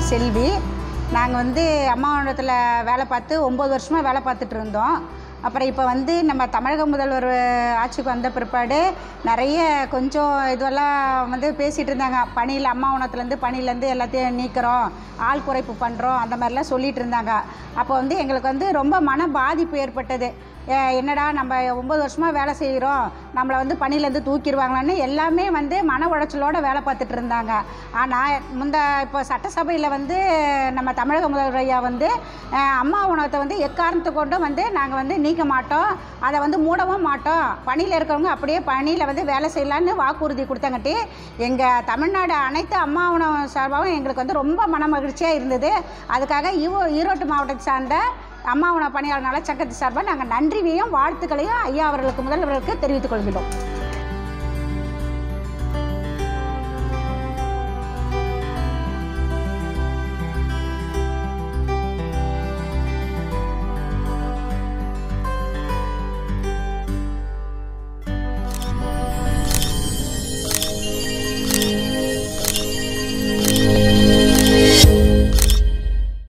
பேர் செல்வி நாங்கள் வந்து அம்மாவனத்தில் வேலை பார்த்து ஒம்பது வருஷமாக வேலை பார்த்துட்டு இருந்தோம் அப்புறம் இப்போ வந்து நம்ம தமிழக முதல்வர் ஆட்சிக்கு வந்த பிற்பாடு நிறைய கொஞ்சம் இதுவெல்லாம் வந்து பேசிகிட்டு இருந்தாங்க பணியில் அம்மாவனத்துலேருந்து பணியிலேருந்து எல்லாத்தையும் நீக்கிறோம் ஆள் குறைப்பு பண்ணுறோம் அந்த மாதிரிலாம் சொல்லிட்டு இருந்தாங்க அப்போ வந்து எங்களுக்கு வந்து ரொம்ப மன பாதிப்பு ஏற்பட்டது ஏ, என்னடா நம்ம ஒம்பது வருஷமாக வேலை செய்கிறோம் நம்மளை வந்து பணியிலேருந்து தூக்கிடுவாங்களான்னு எல்லாமே வந்து மன உளைச்சலோட வேலை பார்த்துட்டு இருந்தாங்க ஆனால் முந்த இப்போ சட்டசபையில் வந்து நம்ம தமிழக முதல்வர் ஐயா வந்து அஹ், அம்மா உணவத்தை வந்து எக்காரணத்தை கொண்டும் வந்து நாங்கள் வந்து நீக்க மாட்டோம் அதை வந்து மூடவும் மாட்டோம் பணியில் இருக்கிறவங்க அப்படியே பணியில் வந்து வேலை செய்யலான்னு வாக்குறுதி கொடுத்தாங்கட்டி எங்கள் தமிழ்நாடு அனைத்து அம்மா உணவு சார்பாகவும் எங்களுக்கு வந்து ரொம்ப மன மகிழ்ச்சியாக இருந்தது அதுக்காக ஈவோ ஈரோட்டு மாவட்டத்தை சார்ந்த அம்மா உணவு பணியாளர் நலச்சங்கத்து சார்பாக நாங்கள் நன்றியையும் வாழ்த்துக்களையும் ஐயா அவர்களுக்கு முதல்வருக்கு தெரிவித்துக் கொள்கிறோம்